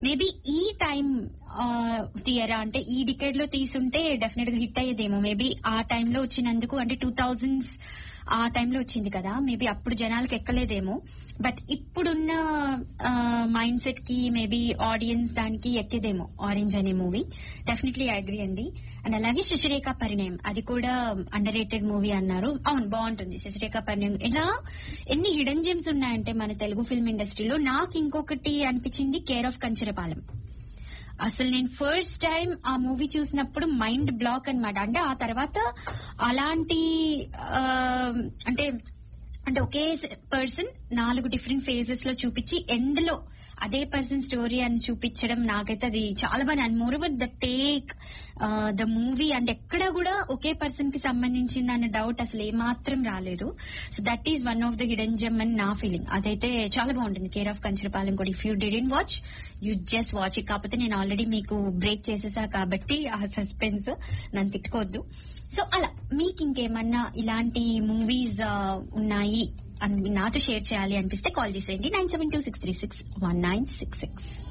maybe ఈ time తీయరా అంటే ఈ డికేడ్ లో తీసుంటే డెఫినెట్ గా హిట్ అయ్యేదేమో మేబీ ఆ టైంలో వచ్చినందుకు అంటే టూ థౌజండ్స్ ఆ టైంలో వచ్చింది కదా మేబీ అప్పుడు జనాలకు ఎక్కలేదేమో బట్ ఇప్పుడున్న మైండ్ సెట్ కి మేబీ ఆడియన్స్ దానికి ఎక్కేదేమో ఆరెంజ్ అనే మూవీ డెఫినెట్లీ అగ్రి అండి అండ్ అలాగే శశిరేఖ పరిణయం అది కూడా అండర్ రేటెడ్ మూవీ అన్నారు అవును బాగుంటుంది శశిరేఖ పరిణయం ఇలా ఎన్ని హిడెన్ జెమ్స్ ఉన్నాయంటే మన తెలుగు ఫిల్మ్ ఇండస్ట్రీలో నాకు ఇంకొకటి అనిపించింది కేర్ ఆఫ్ కంచరపాలెం అసలు నేను ఫస్ట్ టైం ఆ మూవీ చూసినప్పుడు మైండ్ బ్లాక్ అన్నమాట అంటే ఆ తర్వాత అలాంటి ఆ, అంటే అంటే ఒకే పర్సన్ నాలుగు డిఫరెంట్ ఫేజెస్ లో చూపించి ఎండ్ లో అదే పర్సన్ స్టోరీ అని చూపించడం నాకైతే అది చాలా బాగా and moreover the take the movie and ఎక్కడ కూడా ఒకే పర్సన్ కి సంబంధించింది అన్న డౌట్ అసలు ఏమాత్రం రాలేదు so that is one of the hidden gem అని నా ఫీలింగ్ అదైతే చాలా బాగుంటుంది కేర్ ఆఫ్ కంచరపాలెం కూడా if you didn't watch you just watch it కాకపోతే నేను ఆల్రెడీ మీకు బ్రేక్ చేసేసా కాబట్టి ఆ సస్పెన్స్ నన్ను తిట్టుకోవద్దు సో అలా మీకు ఇంకేమన్నా ఇలాంటి మూవీస్ ఉన్నాయి అని నాతో షేర్ చేయాలి అనిపిస్తే కాల్ చేసేయండి nine seven two six three six one nine six six